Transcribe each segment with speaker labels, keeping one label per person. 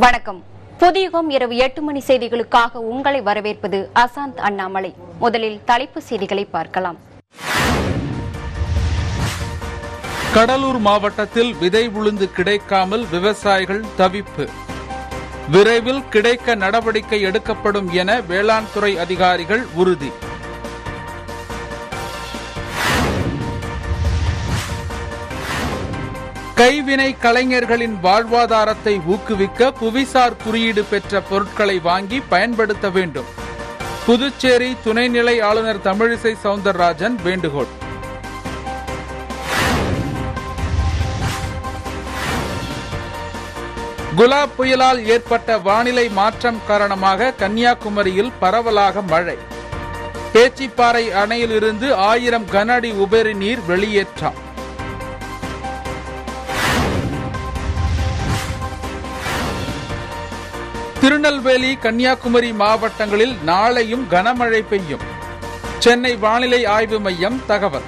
Speaker 1: வணக்கம் புதியுகம் இரவு எட்டு மணி செய்திகளுக்காக உங்களை வரவேற்பது அசாந்த் அண்ணாமலை முதலில் தலைப்பு செய்திகளை பார்க்கலாம்
Speaker 2: கடலூர் மாவட்டத்தில் விதை உளுந்து கிடைக்காமல் விவசாயிகள் தவிப்பு விரைவில் கிடைக்க நடவடிக்கை எடுக்கப்படும் என வேளாண் துறை அதிகாரிகள் உறுதி கைவினை கலைஞர்களின் வாழ்வாதாரத்தை ஊக்குவிக்க புவிசார் குறியீடு பெற்ற பொருட்களை வாங்கி பயன்படுத்த வேண்டும் புதுச்சேரி துணைநிலை ஆளுநர் தமிழிசை சவுந்தரராஜன் வேண்டுகோள் குலாப் புயலால் ஏற்பட்ட வானிலை மாற்றம் காரணமாக கன்னியாகுமரியில் பரவலாக மழை பேச்சிப்பாறை அணையிலிருந்து ஆயிரம் கன அடி உபரி நீர் வெளியேற்றம் திருநெல்வேலி கன்னியாகுமரி மாவட்டங்களில் நாளையும் கனமழை பெய்யும் சென்னை வானிலை ஆய்வு மையம் தகவல்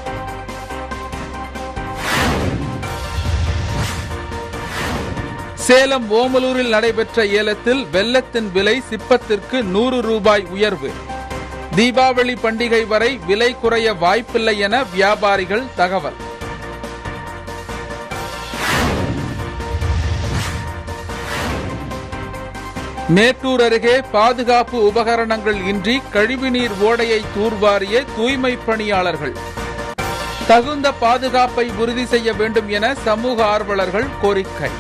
Speaker 2: சேலம் ஓமலூரில் நடைபெற்ற ஏலத்தில் வெல்லத்தின் விலை சிப்பத்திற்கு நூறு ரூபாய் உயர்வு தீபாவளி பண்டிகை வரை விலை குறைய வாய்ப்பில்லை என வியாபாரிகள் தகவல் மேட்டூர் அருகே பாதுகாப்பு உபகரணங்கள் இன்றி கழிவுநீர் ஓடையை தூர்வாரிய தூய்மை பணியாளர்கள் தகுந்த பாதுகாப்பை உறுதி செய்ய வேண்டும் என சமூக ஆர்வலர்கள் கோரிக்கை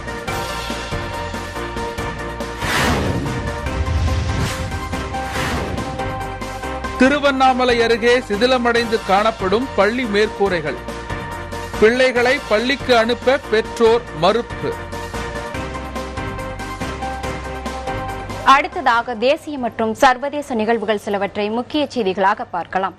Speaker 2: திருவண்ணாமலை அருகே சிதிலமடைந்து காணப்படும் பள்ளி மேற்கூரைகள் பிள்ளைகளை பள்ளிக்கு அனுப்ப பெற்றோர் மறுப்பு
Speaker 1: அடுத்ததாக தேசிய மற்றும் சர்வதேச நிகழ்வுகள் சிலவற்றை முக்கிய செய்திகளாக பார்க்கலாம்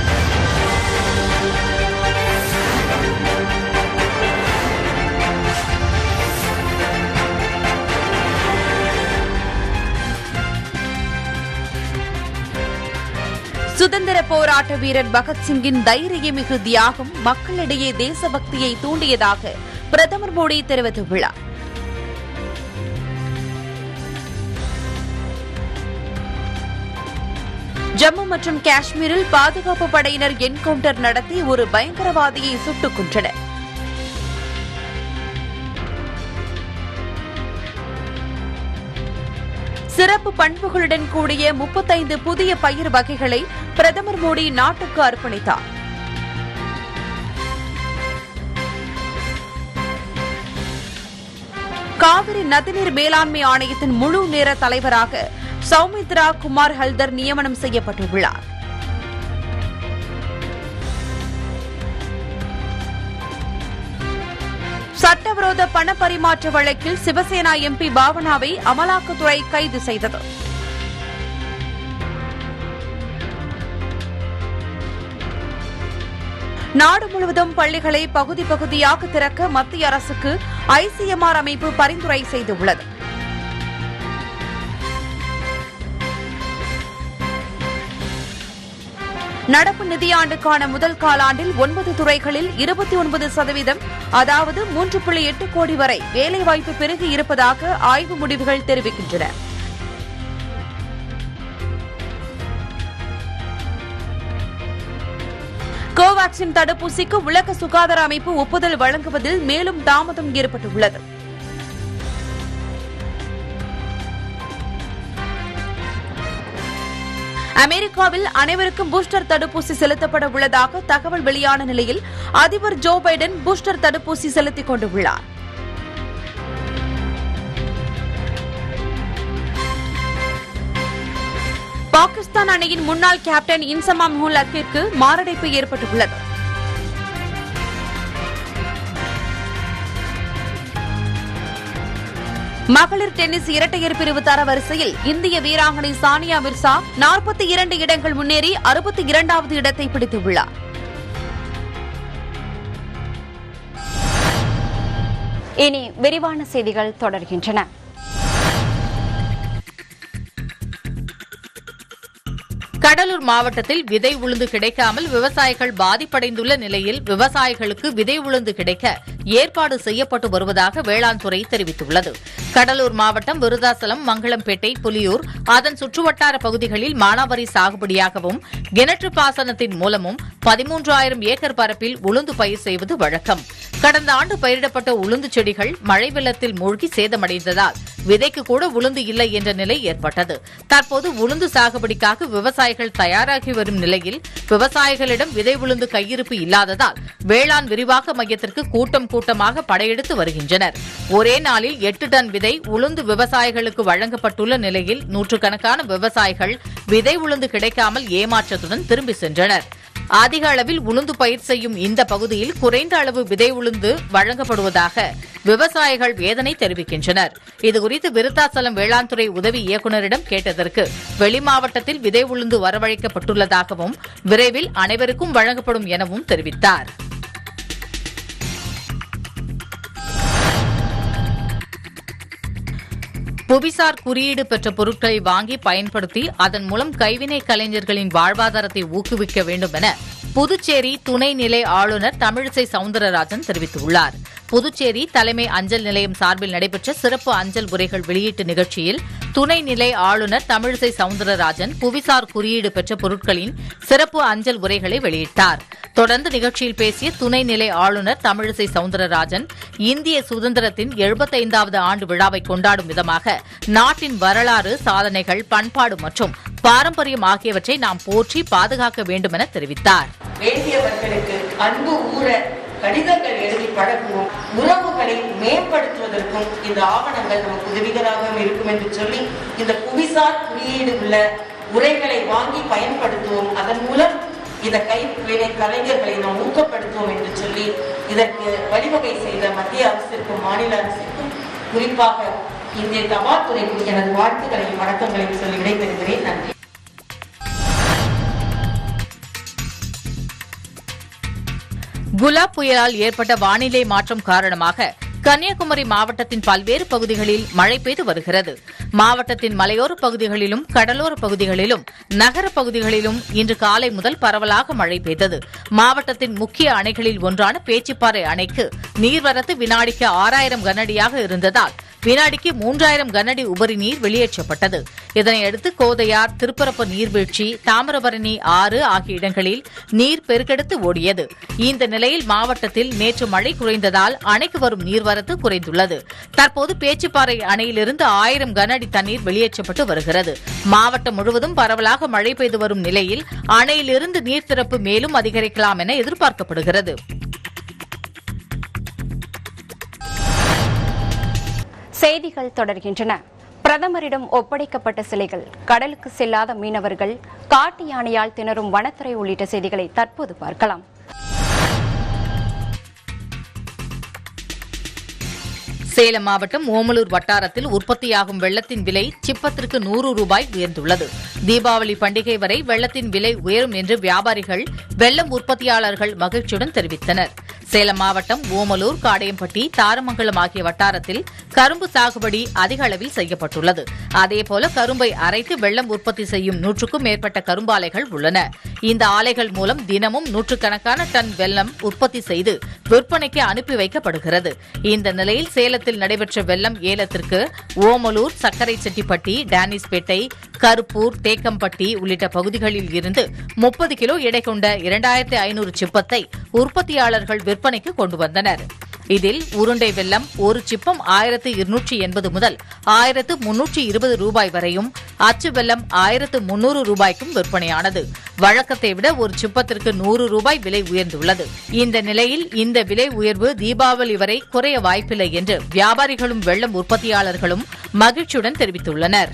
Speaker 3: சுதந்திர போராட்ட வீரர் பகத்சிங்கின் தைரியமிகு தியாகம் மக்களிடையே தேசபக்தியை தூண்டியதாக பிரதமர் மோடி தெரிவித்துள்ளார் ஜம்மு மற்றும் காஷ்மீரில் பாதுகாப்பு படையினர் என்கவுண்டர் நடத்தி ஒரு பயங்கரவாதியை சுட்டுக் கொன்றனர் சிறப்பு பண்புகளுடன் கூடிய முப்பத்தைந்து புதிய பயிர் வகைகளை பிரதமர் மோடி நாட்டுக்கு அர்ப்பணித்தார் காவிரி நதிநீர் மேலாண்மை ஆணையத்தின் முழு நேர தலைவராக சௌமித்ரா குமார் ஹல்தர் நியமனம் செய்யப்பட்டுள்ளார் சட்டவிரோத பண பரிமாற்ற வழக்கில் சிவசேனா எம்பி பாவனாவை அமலாக்கத்துறை கைது செய்தது நாடு முழுவதும் பள்ளிகளை பகுதி பகுதியாக திறக்க மத்திய அரசுக்கு ஐசிஎம்ஆர் அமைப்பு பரிந்துரை செய்துள்ளது நடப்பு நிதியாண்டுக்கான முதல் காலாண்டில் ஒன்பது துறைகளில் இருபத்தி ஒன்பது சதவீதம் அதாவது மூன்று புள்ளி எட்டு கோடி வரை வேலைவாய்ப்பு பெருகி இருப்பதாக ஆய்வு முடிவுகள் தெரிவிக்கின்றன கோவாக்சின் தடுப்பூசிக்கு உலக சுகாதார அமைப்பு ஒப்புதல் வழங்குவதில் மேலும் தாமதம் ஏற்பட்டுள்ளது அமெரிக்காவில் அனைவருக்கும் பூஸ்டர் தடுப்பூசி செலுத்தப்பட உள்ளதாக தகவல் வெளியான நிலையில் அதிபர் ஜோ பைடன் பூஸ்டர் தடுப்பூசி செலுத்திக் கொண்டுள்ளார் பாகிஸ்தான் அணியின் முன்னாள் கேப்டன் இன்சமாம் ஹுல் அக்கிற்கு மாரடைப்பு ஏற்பட்டுள்ளது மகளிர் டென்னிஸ் இரட்டையர் பிரிவு தரவரிசையில் இந்திய வீராங்கனை சானியா மிர்சா நாற்பத்தி இரண்டு இடங்கள் முன்னேறி அறுபத்தி இரண்டாவது இடத்தை பிடித்துள்ளார்
Speaker 1: இனி விரிவான செய்திகள் தொடர்கின்றன
Speaker 4: கடலூர் மாவட்டத்தில் விதை உளுந்து கிடைக்காமல் விவசாயிகள் பாதிப்படைந்துள்ள நிலையில் விவசாயிகளுக்கு விதை உளுந்து கிடைக்க ஏற்பாடு செய்யப்பட்டு வருவதாக வேளாண் துறை தெரிவித்துள்ளது கடலூர் மாவட்டம் விருதாசலம் மங்களம்பேட்டை புலியூர் அதன் சுற்றுவட்டார பகுதிகளில் மானாவாரி சாகுபடியாகவும் கிணற்று பாசனத்தின் மூலமும் பதிமூன்றாயிரம் ஏக்கர் பரப்பில் உளுந்து பயிர் செய்வது வழக்கம் கடந்த ஆண்டு பயிரிடப்பட்ட உளுந்து செடிகள் மழை வெள்ளத்தில் மூழ்கி சேதமடைந்ததால் விதைக்கு கூட உளுந்து இல்லை என்ற நிலை ஏற்பட்டது தற்போது உளுந்து சாகுபடிக்காக விவசாயிகள் தயாராகி வரும் நிலையில் விவசாயிகளிடம் விதை உளுந்து கையிருப்பு இல்லாததால் வேளாண் விரிவாக்க மையத்திற்கு கூட்டம் கூட்டமாக படையெடுத்து வருகின்றனர் ஒரே நாளில் எட்டு டன் விதை உளுந்து விவசாயிகளுக்கு வழங்கப்பட்டுள்ள நிலையில் நூற்றுக்கணக்கான விவசாயிகள் விதை உளுந்து கிடைக்காமல் ஏமாற்றத்துடன் திரும்பி சென்றனர் அதிக அளவில் உளுந்து பயிர் செய்யும் இந்த பகுதியில் குறைந்த அளவு விதை உளுந்து வழங்கப்படுவதாக விவசாயிகள் வேதனை தெரிவிக்கின்றனர் இதுகுறித்து விருத்தாசலம் வேளாண் துறை உதவி இயக்குநரிடம் கேட்டதற்கு வெளி மாவட்டத்தில் விதை உளுந்து வரவழைக்கப்பட்டுள்ளதாகவும் விரைவில் அனைவருக்கும் வழங்கப்படும் எனவும் தெரிவித்தார் புவிசார் குறியீடு பெற்ற பொருட்களை வாங்கி பயன்படுத்தி அதன் மூலம் கைவினை கலைஞர்களின் வாழ்வாதாரத்தை ஊக்குவிக்க வேண்டும் என புதுச்சேரி துணைநிலை ஆளுநர் தமிழிசை சவுந்தரராஜன் தெரிவித்துள்ளார் புதுச்சேரி தலைமை அஞ்சல் நிலையம் சார்பில் நடைபெற்ற சிறப்பு அஞ்சல் உரைகள் வெளியீட்டு நிகழ்ச்சியில் துணைநிலை ஆளுநர் தமிழிசை சவுந்தரராஜன் புவிசார் குறியீடு பெற்ற பொருட்களின் சிறப்பு அஞ்சல் உரைகளை வெளியிட்டார் தொடர்ந்து நிகழ்ச்சியில் பேசிய துணைநிலை ஆளுநர் தமிழிசை சவுந்தரராஜன் இந்திய சுதந்திரத்தின் எழுபத்தைந்தாவது ஆண்டு விழாவை கொண்டாடும் விதமாக நாட்டின் வரலாறு சாதனைகள் பண்பாடு மற்றும் பாரம்பரியம் ஆகியவற்றை நாம் போற்றி பாதுகாக்க வேண்டும் என தெரிவித்தார்
Speaker 5: வேண்டியவர்களுக்கு அன்பு ஊற கடிதங்கள் எழுதி பழகவும் உறவுகளை மேம்படுத்துவதற்கும் இந்த ஆவணங்கள் நமக்கு உதவிகராக இருக்கும் என்று சொல்லி இந்த புவிசார் குறியீடு உள்ள உரைகளை வாங்கி பயன்படுத்துவோம் அதன் மூலம் இந்த கைவினை கலைஞர்களை நாம் ஊக்கப்படுத்துவோம் என்று சொல்லி இதற்கு வழிவகை செய்த மத்திய அரசிற்கும் மாநில அரசிற்கும் குறிப்பாக இந்திய தபால் துறைக்கும் எனது வாழ்த்துக்களையும் வணக்கங்களையும் சொல்லி விடைபெறுகிறேன் நன்றி
Speaker 4: குலாப் புயலால் ஏற்பட்ட வானிலை மாற்றம் காரணமாக கன்னியாகுமரி மாவட்டத்தின் பல்வேறு பகுதிகளில் மழை பெய்து வருகிறது மாவட்டத்தின் மலையோர பகுதிகளிலும் கடலோர பகுதிகளிலும் நகர பகுதிகளிலும் இன்று காலை முதல் பரவலாக மழை பெய்தது மாவட்டத்தின் முக்கிய அணைகளில் ஒன்றான பேச்சிப்பாறை அணைக்கு நீர்வரத்து வினாடிக்கு ஆறாயிரம் கனஅடியாக இருந்ததால் வினாடிக்கு மூன்றாயிரம் கனஅடி உபரி நீர் வெளியேற்றப்பட்டது இதனையடுத்து கோதையார் திருப்பரப்பு நீர்வீழ்ச்சி தாமிரபரணி ஆறு ஆகிய இடங்களில் நீர் பெருக்கெடுத்து ஓடியது இந்த நிலையில் மாவட்டத்தில் நேற்று மழை குறைந்ததால் அணைக்கு வரும் நீர்வரத்து குறைந்துள்ளது தற்போது பேச்சிப்பாறை அணையிலிருந்து ஆயிரம் கனஅடி தண்ணீர் வெளியேற்றப்பட்டு வருகிறது மாவட்டம் முழுவதும் பரவலாக மழை பெய்து வரும் நிலையில் அணையிலிருந்து நீர் திறப்பு மேலும் அதிகரிக்கலாம் என எதிர்பார்க்கப்படுகிறது
Speaker 1: செய்திகள் தொடர்கின்றன பிரதமரிடம் ஒப்படைக்கப்பட்ட சிலைகள் கடலுக்கு செல்லாத மீனவர்கள் காட்டு யானையால் திணறும் வனத்துறை உள்ளிட்ட செய்திகளை தற்போது பார்க்கலாம்
Speaker 4: சேலம் மாவட்டம் ஓமலூர் வட்டாரத்தில் உற்பத்தியாகும் வெள்ளத்தின் விலை சிப்பத்திற்கு நூறு ரூபாய் உயர்ந்துள்ளது தீபாவளி பண்டிகை வரை வெள்ளத்தின் விலை உயரும் என்று வியாபாரிகள் வெள்ளம் உற்பத்தியாளர்கள் மகிழ்ச்சியுடன் தெரிவித்தனர் சேலம் மாவட்டம் ஓமலூர் காடையம்பட்டி தாரமங்கலம் ஆகிய வட்டாரத்தில் கரும்பு சாகுபடி அதிக அளவில் செய்யப்பட்டுள்ளது அதேபோல கரும்பை அரைத்து வெள்ளம் உற்பத்தி செய்யும் நூற்றுக்கும் மேற்பட்ட கரும்பாலைகள் உள்ளன இந்த ஆலைகள் மூலம் தினமும் நூற்றுக்கணக்கான டன் வெள்ளம் உற்பத்தி செய்து விற்பனைக்கு அனுப்பி வைக்கப்படுகிறது இந்த நிலையில் சேலத்தில் நடைபெற்ற வெள்ளம் ஏலத்திற்கு ஓமலூர் சக்கரை செட்டிப்பட்டி டேனிஸ்பேட்டை கருப்பூர் தேக்கம்பட்டி உள்ளிட்ட பகுதிகளில் இருந்து முப்பது கிலோ எடை கொண்ட இரண்டாயிரத்தி ஐநூறு சிப்பத்தை உற்பத்தியாளர்கள் விற்பனைக்கு கொண்டு வந்தனர் இதில் உருண்டை வெல்லம் ஒரு சிப்பம் ஆயிரத்து இருநூற்றி எண்பது முதல் ஆயிரத்து முன்னூற்றி இருபது ரூபாய் வரையும் அச்சு வெல்லம் ஆயிரத்து முன்னூறு ரூபாய்க்கும் விற்பனையானது வழக்கத்தை விட ஒரு சிப்பத்திற்கு நூறு ரூபாய் விலை உயர்ந்துள்ளது இந்த நிலையில் இந்த விலை உயர்வு தீபாவளி வரை குறைய வாய்ப்பில்லை என்று வியாபாரிகளும் வெள்ளம் உற்பத்தியாளர்களும் மகிழ்ச்சியுடன் தெரிவித்துள்ளனர்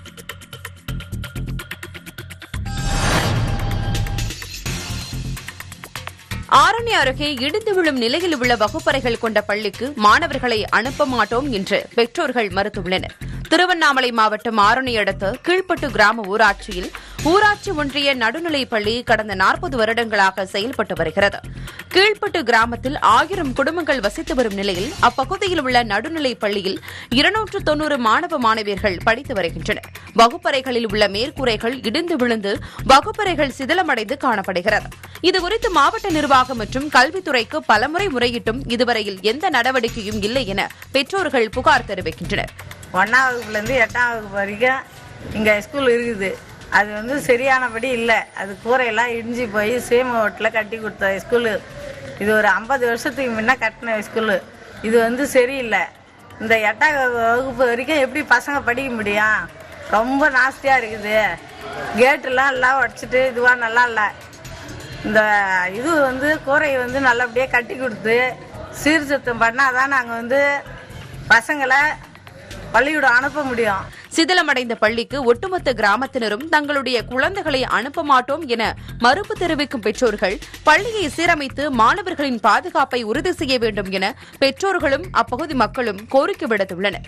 Speaker 3: ஆரணி அருகே இடிந்து விழும் நிலையில் உள்ள வகுப்பறைகள் கொண்ட பள்ளிக்கு மாணவர்களை அனுப்ப மாட்டோம் என்று பெற்றோர்கள் மறுத்துள்ளனர் திருவண்ணாமலை மாவட்டம் ஆரணி அடுத்த கீழ்ப்பட்டு கிராம ஊராட்சியில் ஊராட்சி ஒன்றிய நடுநிலைப் பள்ளி கடந்த நாற்பது வருடங்களாக செயல்பட்டு வருகிறது கீழ்ப்பட்டு கிராமத்தில் ஆயிரம் குடும்பங்கள் வசித்து வரும் நிலையில் அப்பகுதியில் உள்ள நடுநிலைப் பள்ளியில் இருநூற்று தொன்னூறு மாணவ மாணவியர்கள் படித்து வருகின்றனர் வகுப்பறைகளில் உள்ள மேற்கூரைகள் இடிந்து விழுந்து வகுப்பறைகள் சிதிலமடைந்து காணப்படுகிறது இதுகுறித்து மாவட்ட நிர்வாகம் மற்றும் கல்வித்துறைக்கு பலமுறை முறையிட்டும் இதுவரையில் எந்த நடவடிக்கையும் இல்லை என பெற்றோர்கள் புகார் தெரிவிக்கின்றனர்
Speaker 6: ஒன்றாம் வகுப்புலேருந்து எட்டாம் வகுப்பு வரைக்கும் இங்கே ஸ்கூல் இருக்குது அது வந்து சரியானபடி இல்லை அது கூரையெல்லாம் இடிஞ்சு போய் சேம ஓட்டில் கட்டி கொடுத்த ஸ்கூலு இது ஒரு ஐம்பது வருஷத்துக்கு முன்ன கட்டின ஸ்கூலு இது வந்து சரியில்லை இந்த எட்டாம் வகு- வகுப்பு வரைக்கும் எப்படி பசங்க படிக்க முடியும் ரொம்ப நாஸ்தியாக இருக்குது கேட்டெல்லாம் எல்லாம் உடச்சிட்டு இதுவாக நல்லா இல்லை இந்த இது வந்து கூரையை வந்து நல்லபடியாக கட்டி கொடுத்து சீர்திருத்தம் பண்ணால் தான் நாங்கள் வந்து பசங்களை பள்ளிக்கூடம் அனுப்ப முடியும்
Speaker 3: சிதிலமடைந்த பள்ளிக்கு ஒட்டுமொத்த கிராமத்தினரும் தங்களுடைய குழந்தைகளை அனுப்ப மாட்டோம் என மறுப்பு தெரிவிக்கும் பெற்றோர்கள் பள்ளியை சீரமைத்து மாணவர்களின் பாதுகாப்பை உறுதி செய்ய வேண்டும் என பெற்றோர்களும் அப்பகுதி மக்களும் கோரிக்கை விடுத்துள்ளனர்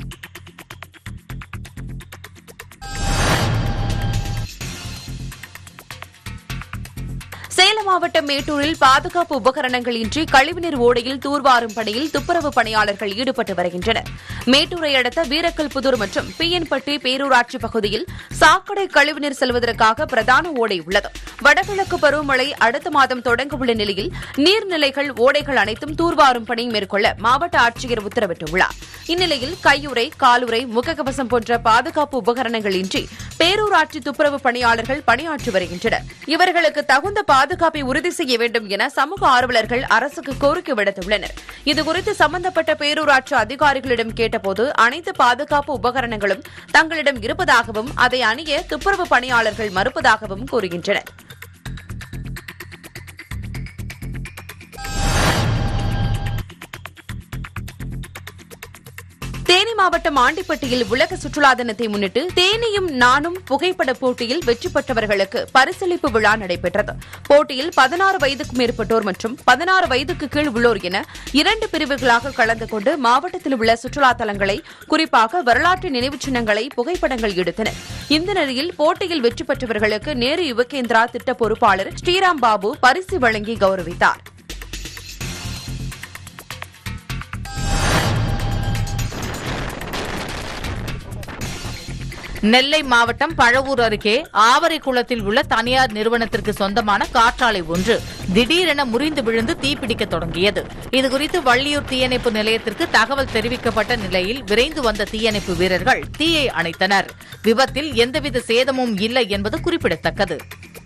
Speaker 3: சேலம் மாவட்டம் மேட்டூரில் பாதுகாப்பு உபகரணங்கள் இன்றி கழிவுநீர் ஓடையில் தூர்வாரும் பணியில் துப்புரவு பணியாளர்கள் ஈடுபட்டு வருகின்றனர் மேட்டூரை அடுத்த வீரக்கல்புதூர் மற்றும் பிஎன்பட்டி பேரூராட்சி பகுதியில் சாக்கடை கழிவுநீர் செல்வதற்காக பிரதான ஓடை உள்ளது வடகிழக்கு பருவமழை அடுத்த மாதம் தொடங்க உள்ள நிலையில் நீர்நிலைகள் ஓடைகள் அனைத்தும் தூர்வாரும் பணி மேற்கொள்ள மாவட்ட ஆட்சியர் உத்தரவிட்டுள்ளார் இந்நிலையில் கையுறை காலுறை முகக்கவசம் போன்ற பாதுகாப்பு உபகரணங்கள் இன்றி பேரூராட்சி துப்புரவு பணியாளர்கள் பணியாற்றி வருகின்றனர் இவர்களுக்கு தகுந்த பாதுகாப்பை உறுதி செய்ய வேண்டும் என சமூக ஆர்வலர்கள் அரசுக்கு கோரிக்கை விடுத்துள்ளனர் இதுகுறித்து சம்பந்தப்பட்ட பேரூராட்சி அதிகாரிகளிடம் கேட்டபோது அனைத்து பாதுகாப்பு உபகரணங்களும் தங்களிடம் இருப்பதாகவும் அதை அணிய துப்புரவு பணியாளர்கள் மறுப்பதாகவும் கூறுகின்றனர் தேனி மாவட்டம் ஆண்டிப்பட்டியில் உலக சுற்றுலா தினத்தை முன்னிட்டு தேனியும் நானும் புகைப்பட போட்டியில் வெற்றி பெற்றவர்களுக்கு பரிசளிப்பு விழா நடைபெற்றது போட்டியில் பதினாறு வயதுக்கு மேற்பட்டோர் மற்றும் பதினாறு வயதுக்கு கீழ் உள்ளோர் என இரண்டு பிரிவுகளாக கலந்து கொண்டு மாவட்டத்தில் உள்ள சுற்றுலா தலங்களை குறிப்பாக வரலாற்று நினைவுச் சின்னங்களை புகைப்படங்கள் எடுத்தனர் இந்த நிலையில் போட்டியில் வெற்றி பெற்றவர்களுக்கு நேரு யுவகேந்திரா திட்ட பொறுப்பாளர் ஸ்ரீராம் பாபு பரிசு வழங்கி கௌரவித்தார்
Speaker 4: நெல்லை மாவட்டம் பழவூர் அருகே ஆவரைக்குளத்தில் உள்ள தனியார் நிறுவனத்திற்கு சொந்தமான காற்றாலை ஒன்று திடீரென முறிந்து விழுந்து தீப்பிடிக்க தொடங்கியது இதுகுறித்து வள்ளியூர் தீயணைப்பு நிலையத்திற்கு தகவல் தெரிவிக்கப்பட்ட நிலையில் விரைந்து வந்த தீயணைப்பு வீரர்கள் தீயை அணைத்தனர் விபத்தில் எந்தவித சேதமும் இல்லை என்பது குறிப்பிடத்தக்கது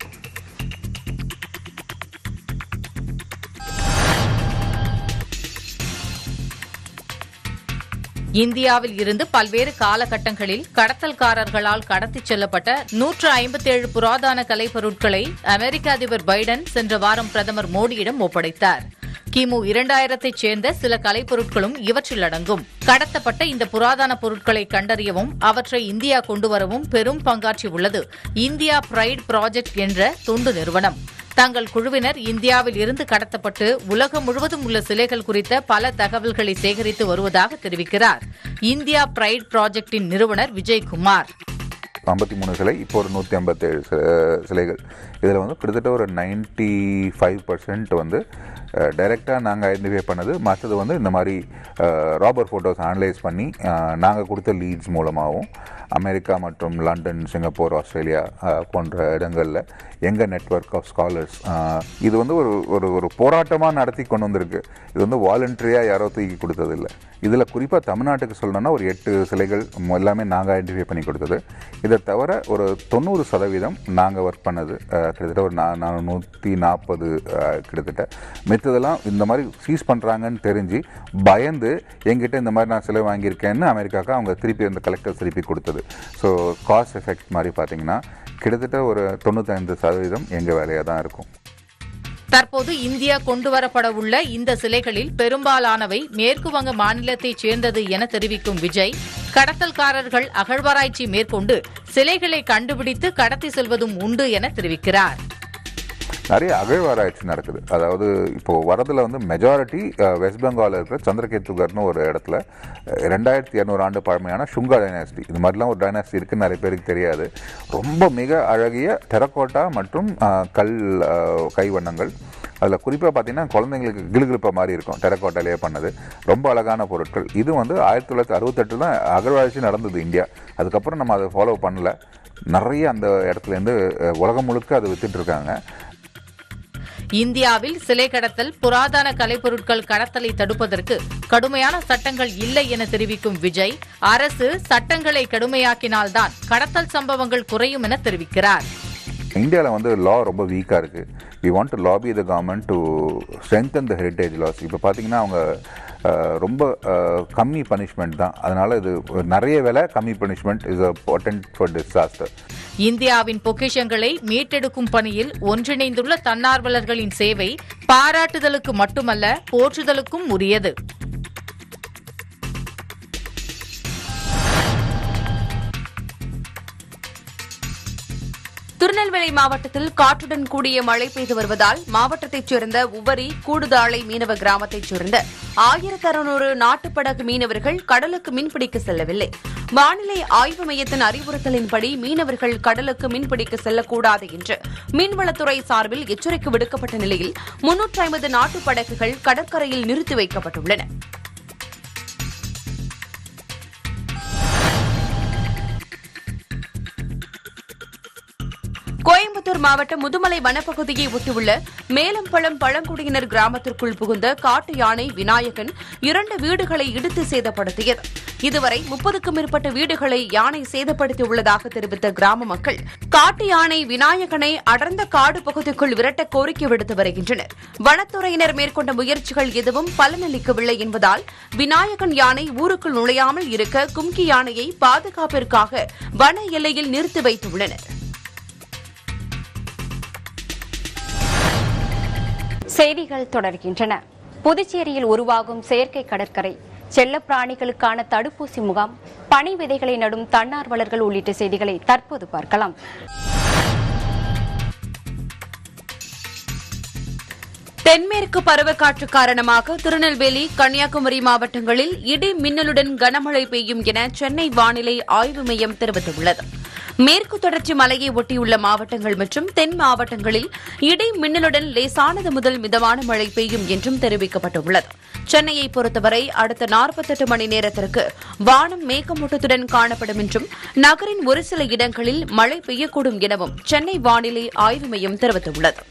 Speaker 4: இந்தியாவில் இருந்து பல்வேறு காலகட்டங்களில் கடத்தல்காரர்களால் கடத்திச் செல்லப்பட்ட நூற்று ஐம்பத்தேழு புராதன கலைப்பொருட்களை அமெரிக்க அதிபர் பைடன் சென்ற வாரம் பிரதமர் மோடியிடம் ஒப்படைத்தார் கிமு இரண்டாயிரத்தைச் சேர்ந்த சில கலைப்பொருட்களும் இவற்றில் அடங்கும் கடத்தப்பட்ட இந்த புராதன பொருட்களை கண்டறியவும் அவற்றை இந்தியா கொண்டுவரவும் பெரும் பங்காற்றியுள்ளது இந்தியா பிரைட் ப்ராஜெக்ட் என்ற தொண்டு நிறுவனம் தங்கள் குழுவினர் இந்தியாவில் இருந்து கடத்தப்பட்டு உலகம் முழுவதும் உள்ள சிலைகள் குறித்த பல தகவல்களை சேகரித்து வருவதாக தெரிவிக்கிறார் இந்தியா பிரைட் ப்ராஜெக்டின் நிறுவனர் விஜய்குமார்
Speaker 7: ஐம்பத்தி மூணு சிலை இப்போ ஒரு நூற்றி ஐம்பத்தேழு சிலைகள் இதில் வந்து கிட்டத்தட்ட ஒரு நைன்ட்டி ஃபைவ் பர்சன்ட் வந்து டைரெக்டாக நாங்கள் ஐடென்டிஃபை பண்ணது மற்றது வந்து இந்த மாதிரி ராபர் ஃபோட்டோஸ் அனலைஸ் பண்ணி நாங்கள் கொடுத்த லீட்ஸ் மூலமாகவும் அமெரிக்கா மற்றும் லண்டன் சிங்கப்பூர் ஆஸ்திரேலியா அஹ், போன்ற இடங்களில் எங்கள் நெட்வொர்க் ஆஃப் ஸ்காலர்ஸ் இது வந்து ஒரு ஒரு ஒரு போராட்டமாக நடத்தி கொண்டு வந்திருக்கு இது வந்து வாலண்டரியாக யாரோ தூக்கி கொடுத்ததில்ல இதில் குறிப்பாக தமிழ்நாட்டுக்கு சொல்லணும்னா ஒரு எட்டு சிலைகள் மொ- எல்லாமே நாங்கள் ஐடென்டிஃபை பண்ணி கொடுத்தது இதை தவிர ஒரு தொண்ணூறு சதவீதம் நாங்கள் ஒர்க் பண்ணது அஹ், கிட்டத்தட்ட ஒரு நா நானூற்றி நாற்பது கிட்டத்தட்ட மித்ததெல்லாம் இந்த மாதிரி சீஸ் பண்ணுறாங்கன்னு தெரிஞ்சு பயந்து எங்கிட்ட இந்த மாதிரி நான் சிலை வாங்கியிருக்கேன்னு அமெரிக்காவுக்கு அவங்க திருப்பி அந்த கலெக்டர் திருப்பி கொடுத்தது ஸோ காஸ்ட் எஃபெக்ட் மாதிரி பார்த்தீங்கன்னா கிட்டத்தட்ட ஒரு தொண்ணூத்தைந்து சதவீதம் எங்கள் வேலையாக தான் இருக்கும்
Speaker 4: தற்போது இந்தியா கொண்டுவரப்பட உள்ள இந்த சிலைகளில் பெரும்பாலானவை மேற்கு வங்க மாநிலத்தைச் சேர்ந்தது என தெரிவிக்கும் விஜய் கடத்தல்காரர்கள் அகழ்வாராய்ச்சி மேற்கொண்டு சிலைகளை கண்டுபிடித்து கடத்தி செல்வதும் உண்டு என தெரிவிக்கிறார்
Speaker 7: நிறைய அகழ்வாராய்ச்சி நடக்குது அதாவது இப்போ வரதுல வந்து மெஜாரிட்டி வெஸ்ட் பெங்காலில் இருக்கிற சந்திரகேத்துகர்னு ஒரு இடத்துல அஹ், ரெண்டாயிரத்தி இரநூறு ஆண்டு பழமையான சுங்கா டைனாஸ்டி இது மாதிரிலாம் ஒரு டைனாஸ்டி இருக்குன்னு நிறைய பேருக்கு தெரியாது ரொம்ப மிக அழகிய டெரக்கோட்டா மற்றும் அஹ், கல் அஹ், கைவண்ணங்கள் அதில் குறிப்பாக பார்த்தீங்கன்னா குழந்தைங்களுக்கு கிளுகிழுப்ப மாதிரி இருக்கும் டெரக்கோட்டாலேயே பண்ணது ரொம்ப அழகான பொருட்கள் இது வந்து ஆயிரத்தி தொள்ளாயிரத்தி அறுபத்தெட்டு தான் அகழ்வாராய்ச்சி நடந்தது இந்தியா அதுக்கப்புறம் நம்ம அதை ஃபாலோ பண்ணல நிறைய அந்த இடத்துலேருந்து அஹ், உலகம் முழுக்க அதை வித்துட்டு இருக்காங்க
Speaker 4: இந்தியாவில் சிலை கடத்தல் புராதன கலைப்பொருட்கள் கடத்தலை தடுப்பதற்கு கடுமையான சட்டங்கள் இல்லை என தெரிவிக்கும் விஜய் அரசு சட்டங்களை கடுமையாக்கினால்தான் கடத்தல் சம்பவங்கள் குறையும் என தெரிவிக்கிறார்
Speaker 7: இந்தியாவில் வந்து லா ரொம்ப வீக்காக இருக்குது we want to lobby the government to strengthen the heritage laws இப்போ பார்த்தீங்கன்னா அவங்க அஹ், ரொம்ப அஹ், கம்மி பனிஷ்மெண்ட் தான் அதனால இது நிறைய விலை கம்மி punishment is a potent for disaster
Speaker 4: இந்தியாவின் பொக்கிஷங்களை மீட்டெடுக்கும் பணியில் ஒன்றிணைந்துள்ள தன்னார்வலர்களின் சேவை பாராட்டுதலுக்கு மட்டுமல்ல போற்றுதலுக்கும் உரியது
Speaker 3: திருநெல்வேலி மாவட்டத்தில் காற்றுடன் கூடிய மழை பெய்து வருவதால் மாவட்டத்தைச் சேர்ந்த உவரி கூடுதாளை மீனவ கிராமத்தைச் சேர்ந்த ஆயிரத்து அறுநூறு நாட்டுப்படகு மீனவர்கள் கடலுக்கு மீன்பிடிக்க செல்லவில்லை வானிலை ஆய்வு மையத்தின் அறிவுறுத்தலின்படி மீனவர்கள் கடலுக்கு மீன்பிடிக்க செல்லக்கூடாது என்று மீன்வளத்துறை சார்பில் எச்சரிக்கை விடுக்கப்பட்ட நிலையில் முன்னூற்றி ஐம்பது நாட்டுப்படகுகள் கடற்கரையில் நிறுத்தி வைக்கப்பட்டுள்ளன கோயம்புத்தூர் மாவட்டம் முதுமலை வனப்பகுதியை ஒட்டியுள்ள மேலம்பழம் பழங்குடியினர் கிராமத்திற்குள் புகுந்த காட்டு யானை விநாயகன் இரண்டு வீடுகளை இடித்து சேதப்படுத்தியது இதுவரை முப்பதுக்கும் மேற்பட்ட வீடுகளை யானை சேதப்படுத்தியுள்ளதாக தெரிவித்த கிராம மக்கள் காட்டு யானை விநாயகனை அடர்ந்த காடு பகுதிக்குள் விரட்ட கோரிக்கை விடுத்து வருகின்றனர் வனத்துறையினர் மேற்கொண்ட முயற்சிகள் எதுவும் பலனளிக்கவில்லை என்பதால் விநாயகன் யானை ஊருக்குள் நுழையாமல் இருக்க கும்கி யானையை பாதுகாப்பிற்காக வன எல்லையில் நிறுத்தி வைத்துள்ளனர்
Speaker 1: செய்திகள் தொடர்கின்றன புதுச்சேரியில் உருவாகும் செயற்கை கடற்கரை செல்லப்பிராணிகளுக்கான தடுப்பூசி முகாம் பனி விதைகளை நடும் தன்னார்வலர்கள் உள்ளிட்ட செய்திகளை தற்போது பார்க்கலாம்
Speaker 3: தென்மேற்கு பருவக்காற்று காரணமாக திருநெல்வேலி கன்னியாகுமரி மாவட்டங்களில் இடி மின்னலுடன் கனமழை பெய்யும் என சென்னை வானிலை ஆய்வு மையம் தெரிவித்துள்ளது மேற்கு தொடர்ச்சி மலையை ஒட்டியுள்ள மாவட்டங்கள் மற்றும் தென் மாவட்டங்களில் இடி மின்னலுடன் லேசானது முதல் மிதமான மழை பெய்யும் என்றும் தெரிவிக்கப்பட்டுள்ளது சென்னையை பொறுத்தவரை அடுத்த 48 மணி நேரத்திற்கு வானம் மேகமூட்டத்துடன் காணப்படும் என்றும் நகரின் ஒரு சில இடங்களில் மழை பெய்யக்கூடும் எனவும் சென்னை வானிலை ஆய்வு மையம் தெரிவித்துள்ளது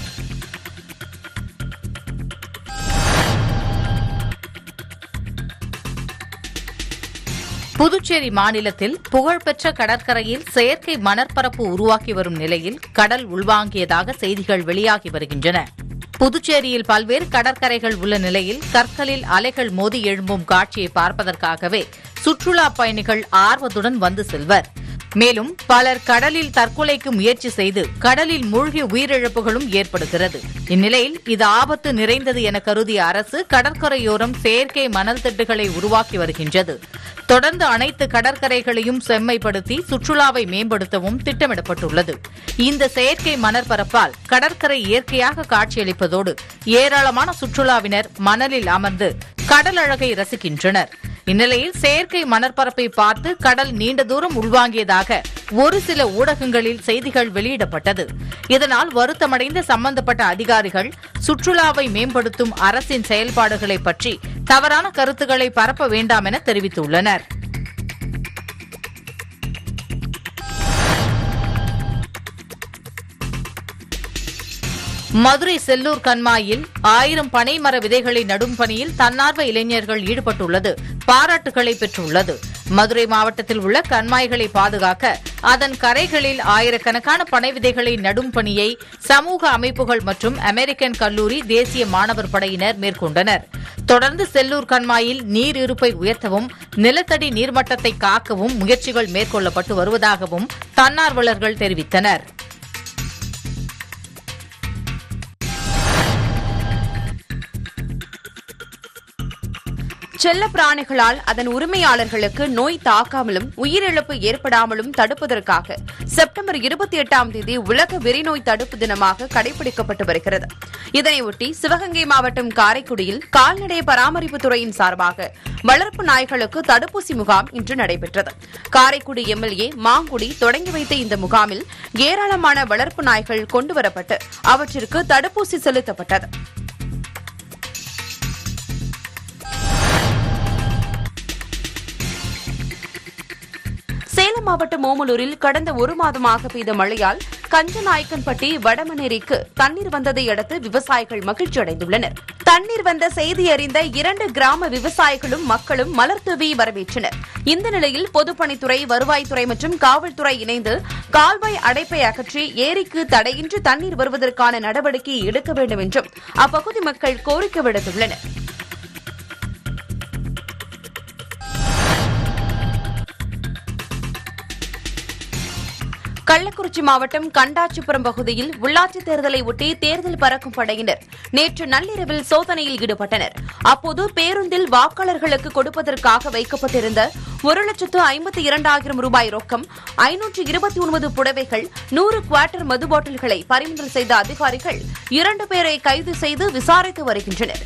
Speaker 4: புதுச்சேரி மாநிலத்தில் புகழ்பெற்ற கடற்கரையில் செயற்கை மணற்பரப்பு உருவாக்கி வரும் நிலையில் கடல் உள்வாங்கியதாக செய்திகள் வெளியாகி வருகின்றன புதுச்சேரியில் பல்வேறு கடற்கரைகள் உள்ள நிலையில் கற்களில் அலைகள் மோதி எழும்பும் காட்சியை பார்ப்பதற்காகவே சுற்றுலா பயணிகள் ஆர்வத்துடன் வந்து செல்வர் மேலும் பலர் கடலில் தற்கொலைக்கு முயற்சி செய்து கடலில் மூழ்கி உயிரிழப்புகளும் ஏற்படுகிறது இந்நிலையில் இது ஆபத்து நிறைந்தது என கருதிய அரசு கடற்கரையோரம் செயற்கை மணல் திட்டுகளை உருவாக்கி வருகின்றது தொடர்ந்து அனைத்து கடற்கரைகளையும் செம்மைப்படுத்தி சுற்றுலாவை மேம்படுத்தவும் திட்டமிடப்பட்டுள்ளது இந்த செயற்கை மணற்பரப்பால் கடற்கரை இயற்கையாக காட்சியளிப்பதோடு ஏராளமான சுற்றுலாவினர் மணலில் அமர்ந்து கடல் அழகை ரசிக்கின்றனர் இந்நிலையில் செயற்கை மணற்பரப்பை பார்த்து கடல் நீண்ட தூரம் உள்வாங்கியதாக ஒரு சில ஊடகங்களில் செய்திகள் வெளியிடப்பட்டது இதனால் வருத்தமடைந்த சம்பந்தப்பட்ட அதிகாரிகள் சுற்றுலாவை மேம்படுத்தும் அரசின் செயல்பாடுகளை பற்றி தவறான கருத்துக்களை பரப்ப வேண்டாம் என தெரிவித்துள்ளனர் மதுரை செல்லூர் கண்மாயில் ஆயிரம் பனைமர விதைகளை நடும் பணியில் தன்னார்வ இளைஞர்கள் ஈடுபட்டுள்ளது பாராட்டுகளை பெற்றுள்ளது மதுரை மாவட்டத்தில் உள்ள கண்மாய்களை பாதுகாக்க அதன் கரைகளில் ஆயிரக்கணக்கான பனை விதைகளை நடும் பணியை சமூக அமைப்புகள் மற்றும் அமெரிக்கன் கல்லூரி தேசிய மாணவர் படையினர் மேற்கொண்டனர் தொடர்ந்து செல்லூர் கண்மாயில் நீர் இருப்பை உயர்த்தவும் நிலத்தடி நீர்மட்டத்தை காக்கவும் முயற்சிகள் மேற்கொள்ளப்பட்டு வருவதாகவும் தன்னார்வலர்கள் தெரிவித்தனர்
Speaker 3: செல்ல பிராணிகளால் அதன் உரிமையாளர்களுக்கு நோய் தாக்காமலும் உயிரிழப்பு ஏற்படாமலும் தடுப்பதற்காக செப்டம்பர் இருபத்தி எட்டாம் தேதி உலக வெறிநோய் தடுப்பு தினமாக கடைபிடிக்கப்பட்டு வருகிறது இதனையொட்டி சிவகங்கை மாவட்டம் காரைக்குடியில் கால்நடை பராமரிப்பு துறையின் சார்பாக வளர்ப்பு நாய்களுக்கு தடுப்பூசி முகாம் இன்று நடைபெற்றது காரைக்குடி எம்எல்ஏ மாங்குடி தொடங்கி வைத்த இந்த முகாமில் ஏராளமான வளர்ப்பு நாய்கள் கொண்டுவரப்பட்டு அவற்றிற்கு தடுப்பூசி செலுத்தப்பட்டது சேலம் மாவட்டம் ஓமலூரில் கடந்த ஒரு மாதமாக பெய்த மழையால் கஞ்சநாயக்கன்பட்டி வடமனேரிக்கு தண்ணீர் வந்ததை அடுத்து விவசாயிகள் மகிழ்ச்சி அடைந்துள்ளனர் தண்ணீர் வந்த செய்தி அறிந்த இரண்டு கிராம விவசாயிகளும் மக்களும் மலர் தூவி வரவேற்றனர் இந்த நிலையில் பொதுப்பணித்துறை வருவாய்த்துறை மற்றும் காவல்துறை இணைந்து கால்வாய் அடைப்பை அகற்றி ஏரிக்கு தடையின்றி தண்ணீர் வருவதற்கான நடவடிக்கை எடுக்க வேண்டும் என்றும் அப்பகுதி மக்கள் கோரிக்கை விடுத்துள்ளனர் கள்ளக்குறிச்சி மாவட்டம் கண்டாச்சிபுரம் பகுதியில் உள்ளாட்சித் தேர்தலை ஒட்டி தேர்தல் பறக்கும் படையினர் நேற்று நள்ளிரவில் சோதனையில் ஈடுபட்டனர் அப்போது பேருந்தில் வாக்காளர்களுக்கு கொடுப்பதற்காக வைக்கப்பட்டிருந்த ஒரு லட்சத்து ஐம்பத்தி இரண்டாயிரம் ரூபாய் ரொக்கம் ஐநூற்று இருபத்தி ஒன்பது புடவைகள் நூறு குவார்ட்டர் மது பாட்டில்களை பறிமுதல் செய்த அதிகாரிகள் இரண்டு பேரை கைது செய்து விசாரித்து வருகின்றனர்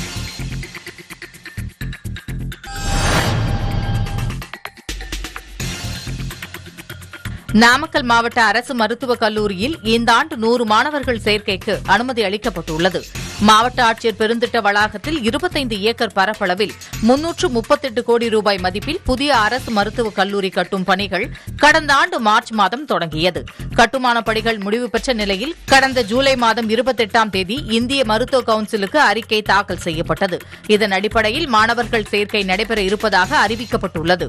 Speaker 4: நாமக்கல் மாவட்ட அரசு மருத்துவக் கல்லூரியில் இந்த ஆண்டு நூறு மாணவர்கள் சேர்க்கைக்கு அனுமதி அளிக்கப்பட்டுள்ளது மாவட்ட ஆட்சியர் பெருந்திட்ட வளாகத்தில் இருபத்தைந்து ஏக்கர் பரப்பளவில் முன்னூற்று முப்பத்தெட்டு கோடி ரூபாய் மதிப்பில் புதிய அரசு மருத்துவக் கல்லூரி கட்டும் பணிகள் கடந்த ஆண்டு மார்ச் மாதம் தொடங்கியது கட்டுமான பணிகள் முடிவு பெற்ற நிலையில் கடந்த ஜூலை மாதம் இருபத்தெட்டாம் தேதி இந்திய மருத்துவ கவுன்சிலுக்கு அறிக்கை தாக்கல் செய்யப்பட்டது இதன் அடிப்படையில் மாணவர்கள் சேர்க்கை நடைபெற இருப்பதாக அறிவிக்கப்பட்டுள்ளது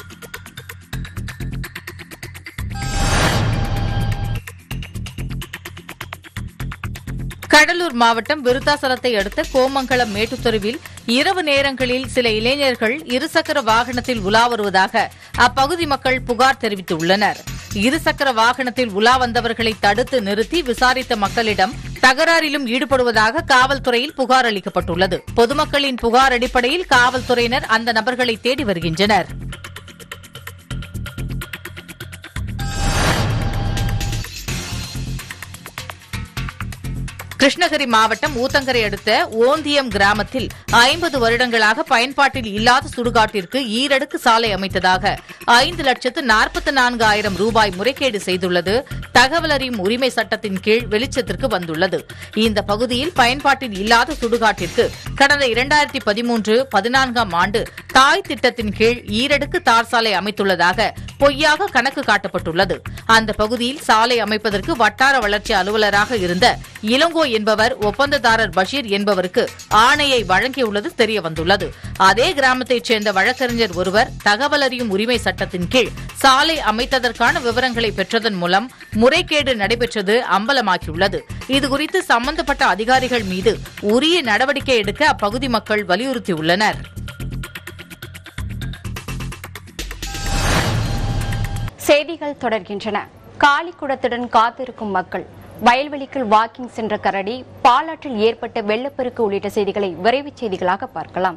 Speaker 4: கடலூர் மாவட்டம் விருத்தாசலத்தை அடுத்த கோமங்கலம் மேட்டுத்தெருவில் இரவு நேரங்களில் சில இளைஞர்கள் இருசக்கர வாகனத்தில் உலா வருவதாக அப்பகுதி மக்கள் புகார் தெரிவித்துள்ளனர் இருசக்கர வாகனத்தில் உலா வந்தவர்களை தடுத்து நிறுத்தி விசாரித்த மக்களிடம் தகராறிலும் ஈடுபடுவதாக காவல்துறையில் புகார் அளிக்கப்பட்டுள்ளது பொதுமக்களின் புகார் அடிப்படையில் காவல்துறையினர் அந்த நபர்களை தேடி வருகின்றனர் கிருஷ்ணகிரி மாவட்டம் ஊத்தங்கரை அடுத்த ஓந்தியம் கிராமத்தில் ஐம்பது வருடங்களாக பயன்பாட்டில் இல்லாத சுடுகாட்டிற்கு ஈரடுக்கு சாலை அமைத்ததாக ஐந்து லட்சத்து நாற்பத்தி நான்கு ஆயிரம் ரூபாய் முறைகேடு செய்துள்ளது தகவல் அறியும் உரிமை சட்டத்தின் கீழ் வெளிச்சத்திற்கு வந்துள்ளது இந்த பகுதியில் பயன்பாட்டில் இல்லாத சுடுகாட்டிற்கு கடந்த இரண்டாயிரத்தி பதிமூன்று பதினான்காம் ஆண்டு தாய் திட்டத்தின் கீழ் ஈரடுக்கு தார் சாலை அமைத்துள்ளதாக பொய்யாக கணக்கு காட்டப்பட்டுள்ளது அந்த பகுதியில் சாலை அமைப்பதற்கு வட்டார வளர்ச்சி அலுவலராக இருந்த இளங்கோ என்பவர் ஒப்பந்ததாரர் பஷீர் என்பவருக்கு ஆணையை வழங்கியுள்ளது தெரியவந்துள்ளது அதே கிராமத்தைச் சேர்ந்த வழக்கறிஞர் ஒருவர் தகவல் அறியும் உரிமை சட்டத்தின் கீழ் சாலை அமைத்ததற்கான விவரங்களை பெற்றதன் மூலம் முறைகேடு நடைபெற்றது அம்பலமாகியுள்ளது இதுகுறித்து சம்பந்தப்பட்ட அதிகாரிகள் மீது உரிய நடவடிக்கை எடுக்க அப்பகுதி மக்கள் வலியுறுத்தியுள்ளனர்
Speaker 1: செய்திகள் தொடர்கின்றன காலிக்குடத்துடன் காத்திருக்கும் மக்கள் வயல்வெளிக்குள் வாக்கிங் சென்ற கரடி பாலாற்றில் ஏற்பட்ட வெள்ளப்பெருக்கு உள்ளிட்ட செய்திகளை விரைவுச் செய்திகளாக பார்க்கலாம்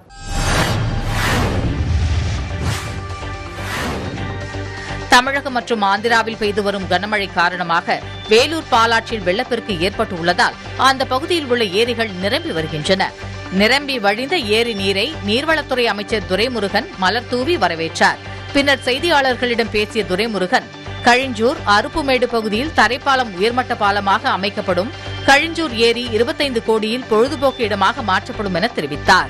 Speaker 4: தமிழகம் மற்றும் ஆந்திராவில் பெய்து வரும் கனமழை காரணமாக வேலூர் பாலாற்றில் வெள்ளப்பெருக்கு ஏற்பட்டுள்ளதால் அந்த பகுதியில் உள்ள ஏரிகள் நிரம்பி வருகின்றன நிரம்பி வழிந்த ஏரி நீரை நீர்வளத்துறை அமைச்சர் துரைமுருகன் மலர் தூவி வரவேற்றார் பின்னர் செய்தியாளர்களிடம் பேசிய துரைமுருகன் கழிஞ்சூர் அருப்புமேடு பகுதியில் தரைப்பாலம் உயர்மட்ட பாலமாக அமைக்கப்படும் கழிஞ்சூர் ஏரி இருபத்தைந்து கோடியில் பொழுதுபோக்கு இடமாக மாற்றப்படும் என தெரிவித்தார்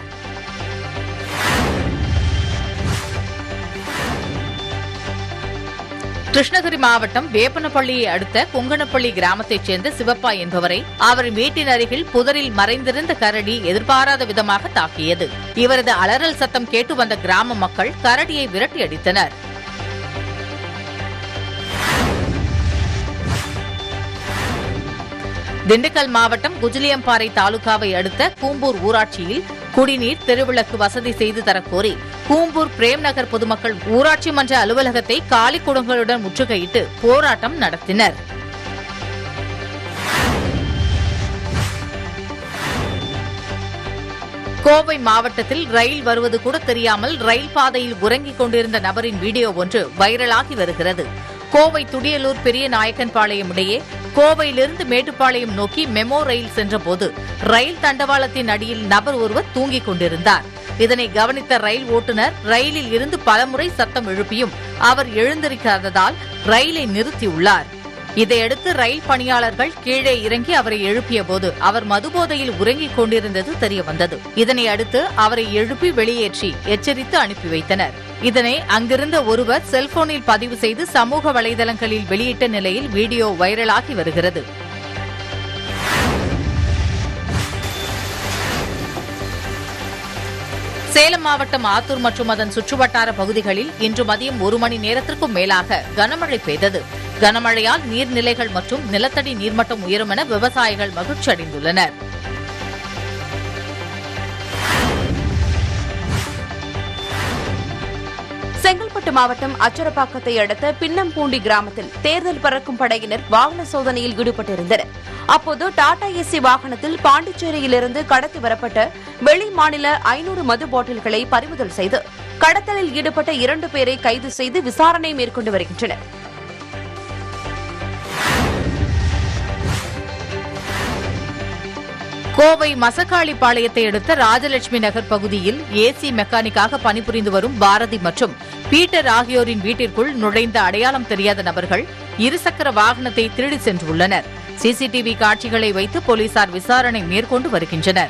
Speaker 4: கிருஷ்ணகிரி மாவட்டம் வேப்பனப்பள்ளியை அடுத்த கொங்கனப்பள்ளி கிராமத்தைச் சேர்ந்த சிவப்பா என்பவரை அவர் வீட்டின் அருகில் புதரில் மறைந்திருந்த கரடி எதிர்பாராத விதமாக தாக்கியது இவரது அலறல் சத்தம் கேட்டு வந்த கிராம மக்கள் கரடியை விரட்டி அடித்தனர் திண்டுக்கல் மாவட்டம் குஜிலியம்பாறை தாலுகாவை அடுத்த கூம்பூர் ஊராட்சியில் குடிநீர் தெருவிளக்கு வசதி செய்து தரக்கோரி கூம்பூர் பிரேம் நகர் பொதுமக்கள் ஊராட்சி மன்ற அலுவலகத்தை காலி குடங்களுடன் முற்றுகையிட்டு போராட்டம் நடத்தினர் கோவை மாவட்டத்தில் ரயில் வருவது கூட தெரியாமல் ரயில் பாதையில் உறங்கிக் கொண்டிருந்த நபரின் வீடியோ ஒன்று வைரலாகி வருகிறது கோவை துடியலூர் பெரிய நாயக்கன்பாளையம் இடையே கோவையிலிருந்து மேட்டுப்பாளையம் நோக்கி மெமோ ரயில் சென்றபோது ரயில் தண்டவாளத்தின் அடியில் நபர் ஒருவர் தூங்கிக் கொண்டிருந்தார் இதனை கவனித்த ரயில் ஓட்டுநர் ரயிலில் இருந்து பலமுறை சத்தம் எழுப்பியும் அவர் எழுந்திருக்காததால் ரயிலை நிறுத்தியுள்ளார் இதையடுத்து ரயில் பணியாளர்கள் கீழே இறங்கி அவரை எழுப்பிய போது அவர் மதுபோதையில் உறங்கிக் கொண்டிருந்தது தெரியவந்தது இதனை அடுத்து அவரை எழுப்பி வெளியேற்றி எச்சரித்து அனுப்பி வைத்தனர் இதனை அங்கிருந்த ஒருவர் செல்போனில் பதிவு செய்து சமூக வலைதளங்களில் வெளியிட்ட நிலையில் வீடியோ வைரலாகி வருகிறது சேலம் மாவட்டம் ஆத்தூர் மற்றும் அதன் சுற்றுவட்டார பகுதிகளில் இன்று மதியம் ஒரு மணி நேரத்திற்கும் மேலாக கனமழை பெய்தது கனமழையால் நீர்நிலைகள் மற்றும் நிலத்தடி நீர்மட்டம் உயரும் என விவசாயிகள் மகிழ்ச்சி அடைந்துள்ளனர்
Speaker 3: செங்கல்பட்டு மாவட்டம் அச்சரப்பாக்கத்தை அடுத்த பின்னம்பூண்டி கிராமத்தில் தேர்தல் பறக்கும் படையினர் வாகன சோதனையில் ஈடுபட்டிருந்தனர் அப்போது டாடா ஏசி வாகனத்தில் பாண்டிச்சேரியிலிருந்து கடத்தி வரப்பட்ட வெளி மாநில ஐநூறு மது பாட்டில்களை பறிமுதல் செய்து கடத்தலில் ஈடுபட்ட இரண்டு பேரை கைது செய்து விசாரணை மேற்கொண்டு வருகின்றனர்
Speaker 4: கோவை மசக்காளிப்பாளையத்தை அடுத்த ராஜலட்சுமி நகர் பகுதியில் ஏசி மெக்கானிக்காக பணிபுரிந்து வரும் பாரதி மற்றும் பீட்டர் ஆகியோரின் வீட்டிற்குள் நுழைந்த அடையாளம் தெரியாத நபர்கள் இருசக்கர வாகனத்தை திருடி சென்றுள்ளனர் சிசிடிவி காட்சிகளை வைத்து போலீசார் விசாரணை மேற்கொண்டு வருகின்றனர்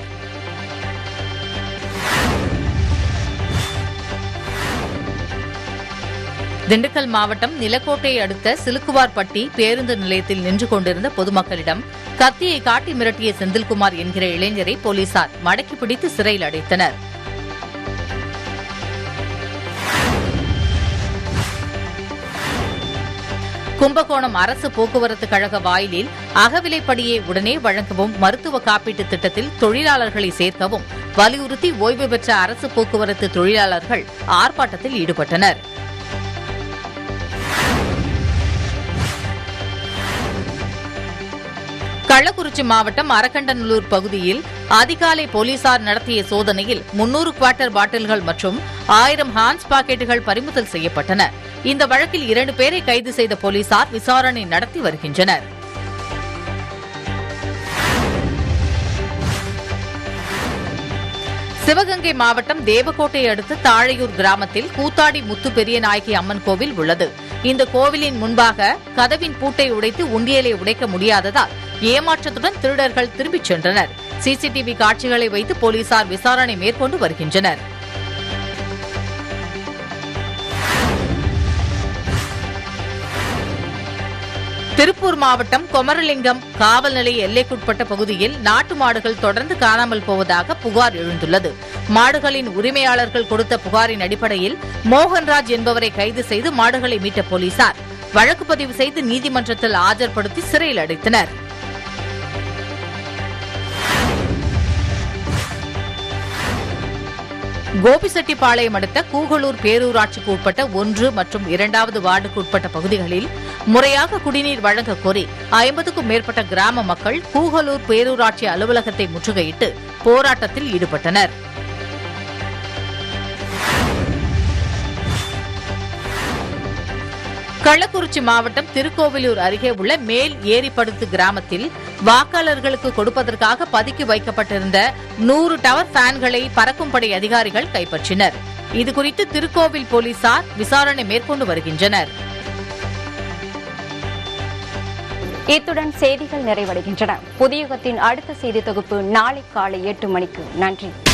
Speaker 4: திண்டுக்கல் மாவட்டம் நிலக்கோட்டையை அடுத்த சிலுக்குவார்பட்டி பேருந்து நிலையத்தில் நின்று கொண்டிருந்த பொதுமக்களிடம் கத்தியை காட்டி மிரட்டிய செந்தில்குமார் என்கிற இளைஞரை போலீசார் மடக்கி பிடித்து சிறையில் அடைத்தனர் கும்பகோணம் அரசு போக்குவரத்து கழக வாயிலில் அகவிலைப்படியை உடனே வழங்கவும் மருத்துவ காப்பீட்டு திட்டத்தில் தொழிலாளர்களை சேர்க்கவும் வலியுறுத்தி ஓய்வு பெற்ற அரசு போக்குவரத்து தொழிலாளர்கள் ஆர்ப்பாட்டத்தில் ஈடுபட்டனர் கள்ளக்குறிச்சி மாவட்டம் அரக்கண்டநல்லூர் பகுதியில் அதிகாலை போலீசார் நடத்திய சோதனையில் முன்னூறு குவார்ட்டர் பாட்டில்கள் மற்றும் ஆயிரம் ஹான்ஸ் பாக்கெட்டுகள் பறிமுதல் செய்யப்பட்டன இந்த வழக்கில் இரண்டு பேரை கைது செய்த போலீசார் விசாரணை நடத்தி வருகின்றனர் சிவகங்கை மாவட்டம் தேவக்கோட்டை அடுத்த தாழையூர் கிராமத்தில் கூத்தாடி முத்து பெரிய நாயகி அம்மன் கோவில் உள்ளது இந்த கோவிலின் முன்பாக கதவின் பூட்டை உடைத்து உண்டியலை உடைக்க முடியாததால் ஏமாற்றத்துடன் திருடர்கள் திரும்பிச் சென்றனர் சிசிடிவி காட்சிகளை வைத்து போலீசார் விசாரணை மேற்கொண்டு வருகின்றனர் திருப்பூர் மாவட்டம் கொமரலிங்கம் காவல் நிலைய எல்லைக்குட்பட்ட பகுதியில் நாட்டு மாடுகள் தொடர்ந்து காணாமல் போவதாக புகார் எழுந்துள்ளது மாடுகளின் உரிமையாளர்கள் கொடுத்த புகாரின் அடிப்படையில் மோகன்ராஜ் என்பவரை கைது செய்து மாடுகளை மீட்ட போலீசார் வழக்கு பதிவு செய்து நீதிமன்றத்தில் ஆஜர்படுத்தி சிறையில் அடைத்தனர் கோபிசெட்டிப்பாளையம் அடுத்த கூகலூர் பேரூராட்சிக்கு உட்பட்ட ஒன்று மற்றும் இரண்டாவது வார்டுக்கு உட்பட்ட பகுதிகளில் முறையாக குடிநீர் வழங்க கோரி ஐம்பதுக்கும் மேற்பட்ட கிராம மக்கள் கூகலூர் பேரூராட்சி அலுவலகத்தை முற்றுகையிட்டு போராட்டத்தில் ஈடுபட்டனர் கள்ளக்குறிச்சி மாவட்டம் திருக்கோவிலூர் அருகே உள்ள மேல் ஏரிப்படுத்து கிராமத்தில் வாக்காளர்களுக்கு கொடுப்பதற்காக பதுக்கி வைக்கப்பட்டிருந்த நூறு டவர் ஃபேன்களை பறக்கும்படை அதிகாரிகள் கைப்பற்றினர் இதுகுறித்து திருக்கோவில் போலீசார் விசாரணை மேற்கொண்டு வருகின்றனர்
Speaker 1: இத்துடன் செய்திகள் நிறைவடைகின்றன புதியுகத்தின் அடுத்த செய்தி தொகுப்பு நாளை காலை எட்டு மணிக்கு நன்றி